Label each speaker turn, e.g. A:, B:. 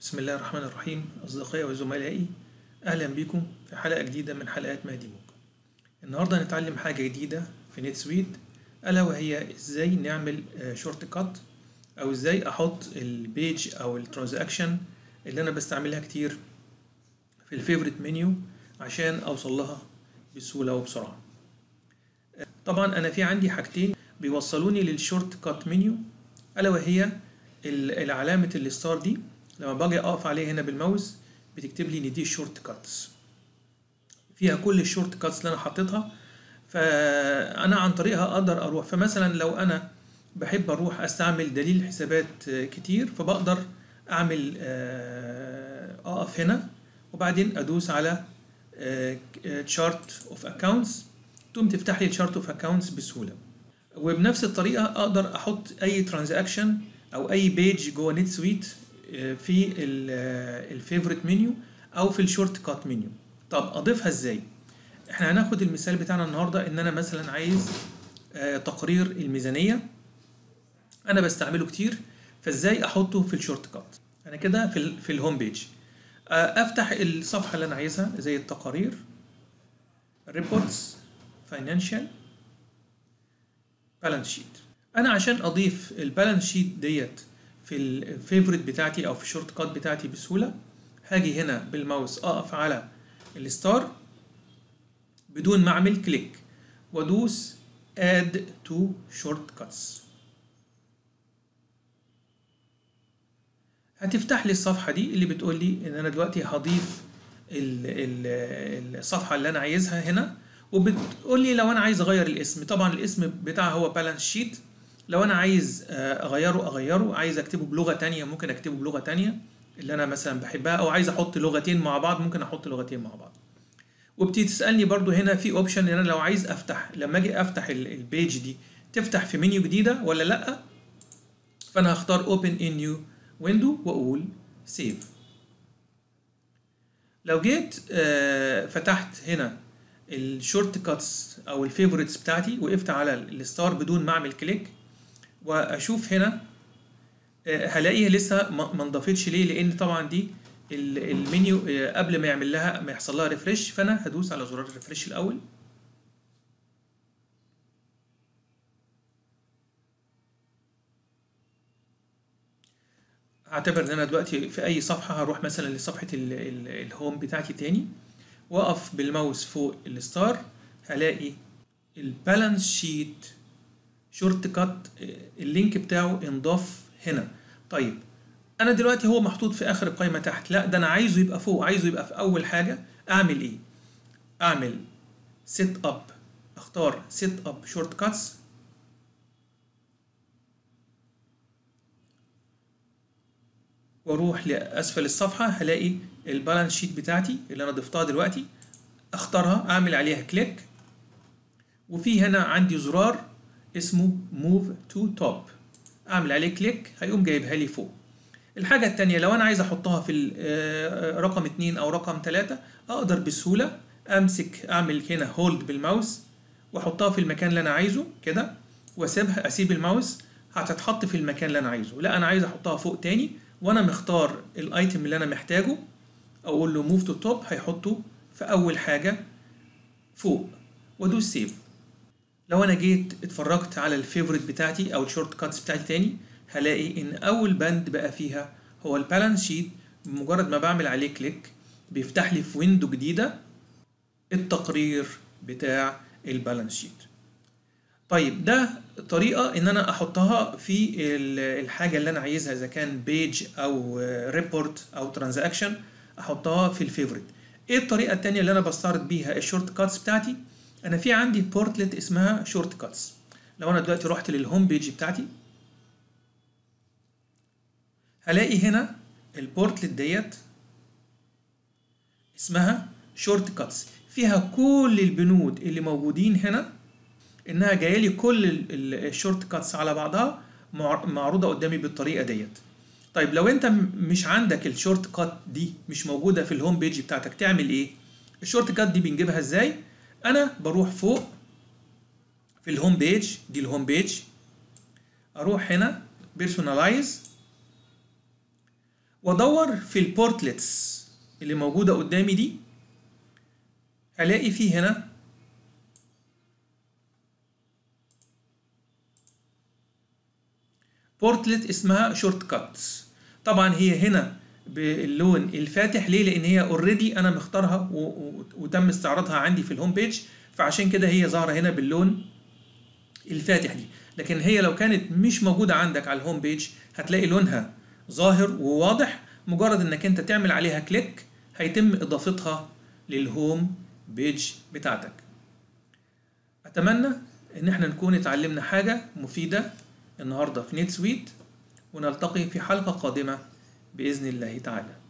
A: بسم الله الرحمن الرحيم أصدقائي وزملائي أهلا بكم في حلقة جديدة من حلقات مهدي موج النهاردة هنتعلم حاجة جديدة في نت سويت ألا وهي إزاي نعمل شورت كات أو إزاي أحط البيج أو الترانزاكشن اللي أنا بستعملها كتير في الفيفوريت منيو عشان أوصل لها بسهولة وبسرعة طبعا أنا في عندي حاجتين بيوصلوني للشورت كات منيو ألا وهي العلامة الستار دي لما باجي اقف عليه هنا بالماوس بتكتب لي ان دي شورت كاتس فيها كل الشورت كاتس اللي انا حطيتها فانا عن طريقها اقدر اروح فمثلا لو انا بحب اروح استعمل دليل حسابات كتير فبقدر اعمل اقف هنا وبعدين ادوس على تشارت اوف اكونتس تقوم تفتح لي الشارت اوف اكونتس بسهوله وبنفس الطريقه اقدر احط اي ترانزاكشن او اي بيج جوه نت سويت في الفيفوريت منيو او في الشورت كات منيو طب اضيفها ازاي احنا هناخد المثال بتاعنا النهارده ان انا مثلا عايز تقرير الميزانيه انا بستعمله كتير فازاي احطه في الشورت كات انا كده في في الهوم بيج افتح الصفحه اللي انا عايزها زي التقارير ريبورتس فاينانشال بالانس شيت انا عشان اضيف البالانس شيت ديت في الفيفوريت بتاعتي او في الشورت كات بتاعتي بسهوله هاجي هنا بالماوس اقف على الستار بدون ما اعمل كليك وادوس add to shortcuts هتفتح لي الصفحه دي اللي بتقول لي ان انا دلوقتي هضيف ال ال الصفحه اللي انا عايزها هنا وبتقول لي لو انا عايز اغير الاسم طبعا الاسم بتاعها هو بالانس شيت لو انا عايز اغيره اغيره عايز اكتبه بلغه تانية ممكن اكتبه بلغه تانية اللي انا مثلا بحبها او عايز احط لغتين مع بعض ممكن احط لغتين مع بعض وبتيجي تسالني برضو هنا في اوبشن ان انا لو عايز افتح لما اجي افتح البيج دي تفتح في منيو جديده ولا لا فانا هختار اوبن ان نيو ويندو واقول سيف لو جيت فتحت هنا الشورت كاتس او الفيفوريتس بتاعتي وقفت على الستار بدون ما اعمل كليك واشوف هنا هلاقيها لسه ما انضافتش ليه لان طبعا دي المنيو قبل ما يعمل لها ما يحصل لها ريفرش فانا هدوس على زرار الريفرش الاول هعتبر ان انا دلوقتي في اي صفحه هروح مثلا لصفحه الهوم بتاعتي تاني واقف بالماوس فوق الستار هلاقي البالانس شيت شورت كات اللينك بتاعه انضاف هنا طيب انا دلوقتي هو محطوط في اخر القائمه تحت لا ده انا عايزه يبقى فوق عايزه يبقى في اول حاجه اعمل ايه اعمل سيت اب اختار سيت اب شورت كاتس واروح لاسفل الصفحه هلاقي البالانس شيت بتاعتي اللي انا ضفتها دلوقتي اختارها اعمل عليها كليك وفي هنا عندي زرار اسمه موف تو توب اعمل عليه كليك هيقوم جايبها لي فوق الحاجة التانية لو انا عايز احطها في رقم اتنين او رقم تلاتة اقدر بسهولة امسك اعمل هنا هولد بالماوس واحطها في المكان اللي انا عايزه كده واسيبها اسيب الماوس هتتحط في المكان اللي انا عايزه لا انا عايز احطها فوق تاني وانا مختار الايتم اللي انا محتاجه اقول له موف تو توب هيحطه في اول حاجه فوق وادوس سيف لو انا جيت اتفرجت على الفيفوريت بتاعتي او الشورت كاتس بتاعتي تاني هلاقي ان اول بند بقى فيها هو البالانس شيت بمجرد ما بعمل عليه كليك بيفتح لي في ويندو جديده التقرير بتاع البالانس شيت طيب ده طريقة إن أنا أحطها في الحاجة اللي أنا عايزها إذا كان بيج أو ريبورت أو ترانزاكشن أحطها في الفيفوريت. إيه الطريقة التانية اللي أنا بستعرض بيها الشورت كاتس بتاعتي؟ أنا في عندي بورتلت اسمها شورت كاتس. لو أنا دلوقتي رحت للهوم بيج بتاعتي هلاقي هنا البورتلت ديت اسمها شورت كاتس فيها كل البنود اللي موجودين هنا انها جايه لي كل الشورت كاتس على بعضها معروضه قدامي بالطريقه ديت طيب لو انت مش عندك الشورت كات دي مش موجوده في الهوم بيج بتاعتك تعمل ايه الشورت كات دي بنجيبها ازاي انا بروح فوق في الهوم بيج دي الهوم بيج اروح هنا بيرسونالايز وادور في البورتلتس اللي موجودة قدامي دي هلاقي فيه هنا بورتلت اسمها شورت كاتس طبعا هي هنا باللون الفاتح ليه لان هي اوريدي انا مختارها و... و... وتم استعراضها عندي في الهوم بيج فعشان كده هي ظاهره هنا باللون الفاتح دي لكن هي لو كانت مش موجوده عندك على الهوم بيج هتلاقي لونها ظاهر وواضح مجرد انك انت تعمل عليها كليك هيتم اضافتها للهوم بيج بتاعتك اتمنى ان احنا نكون اتعلمنا حاجه مفيده النهارده في نيت سويت ونلتقي في حلقه قادمه باذن الله تعالى